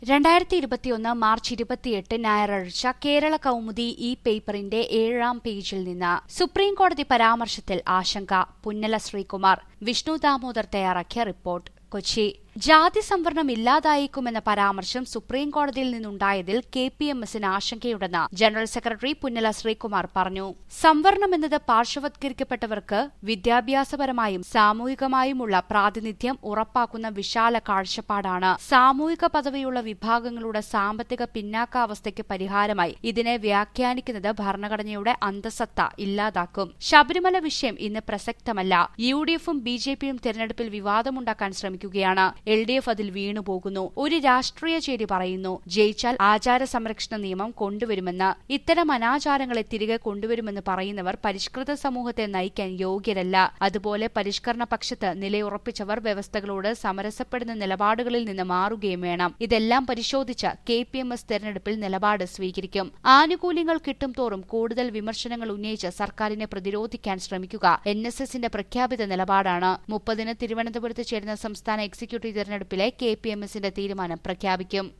രണ്ടായിരത്തി ഇരുപത്തിയൊന്ന് മാർച്ച് ഇരുപത്തിയെട്ട് ഞായറാഴ്ച കേരള കൗമുദി ഈ പേപ്പറിന്റെ ഏഴാം പേജിൽ നിന്ന് സുപ്രീം കോടതി പരാമർശത്തിൽ ആശങ്ക പുന്നല ശ്രീകുമാർ വിഷ്ണു ദാമോദർ തയ്യാറാക്കിയ റിപ്പോർട്ട് കൊച്ചി ജാതി സംവരണം ഇല്ലാതായേക്കുമെന്ന പരാമർശം സുപ്രീം കോടതിയിൽ നിന്നുണ്ടായതിൽ കെ പി എം എസിന് ആശങ്കയുണ്ടെന്ന് ജനറൽ സെക്രട്ടറി പുന്നല ശ്രീകുമാർ പറഞ്ഞു സംവരണം എന്നത് പാർശ്വവത്കരിക്കപ്പെട്ടവർക്ക് വിദ്യാഭ്യാസപരമായും സാമൂഹികമായുമുള്ള പ്രാതിനിധ്യം ഉറപ്പാക്കുന്ന വിശാല കാഴ്ചപ്പാടാണ് സാമൂഹിക പദവിയുള്ള വിഭാഗങ്ങളുടെ സാമ്പത്തിക പിന്നാക്കാവസ്ഥയ്ക്ക് പരിഹാരമായി ഇതിനെ വ്യാഖ്യാനിക്കുന്നത് ഭരണഘടനയുടെ അന്തസത്ത ഇല്ലാതാക്കും ശബരിമല വിഷയം ഇന്ന് പ്രസക്തമല്ല യു ഡി എഫും ബി ജെ പിയും തെരഞ്ഞെടുപ്പിൽ വിവാദമുണ്ടാക്കാൻ ശ്രമിക്കുകയാണ് എൽ ഡി എഫ് അതിൽ വീണുപോകുന്നു ഒരു രാഷ്ട്രീയ ചേരി പറയുന്നു ജയിച്ചാൽ ആചാര സംരക്ഷണ നിയമം കൊണ്ടുവരുമെന്ന് ഇത്തരം അനാചാരങ്ങളെ തിരികെ കൊണ്ടുവരുമെന്ന് പറയുന്നവർ പരിഷ്കൃത സമൂഹത്തെ നയിക്കാൻ യോഗ്യരല്ല അതുപോലെ പരിഷ്കരണ പക്ഷത്ത് നിലയുറപ്പിച്ചവർ വ്യവസ്ഥകളോട് സമരസപ്പെടുന്ന നിലപാടുകളിൽ നിന്ന് മാറുകയും വേണം ഇതെല്ലാം പരിശോധിച്ച് കെ പി എം എസ് തെരഞ്ഞെടുപ്പിൽ നിലപാട് സ്വീകരിക്കും ആനുകൂല്യങ്ങൾ കിട്ടും തോറും കൂടുതൽ വിമർശനങ്ങൾ ഉന്നയിച്ച് സർക്കാരിനെ പ്രതിരോധിക്കാൻ ശ്രമിക്കുക എൻ എസ് എസിന്റെ പ്രഖ്യാപിത നിലപാടാണ് മുപ്പതിന് തിരുവനന്തപുരത്ത് ചേരുന്ന സംസ്ഥാന എക്സിക്യൂട്ടീവ് തെരഞ്ഞെടുപ്പിലെ കെ പി എം എസിന്റെ തീരുമാനം പ്രഖ്യാപിക്കും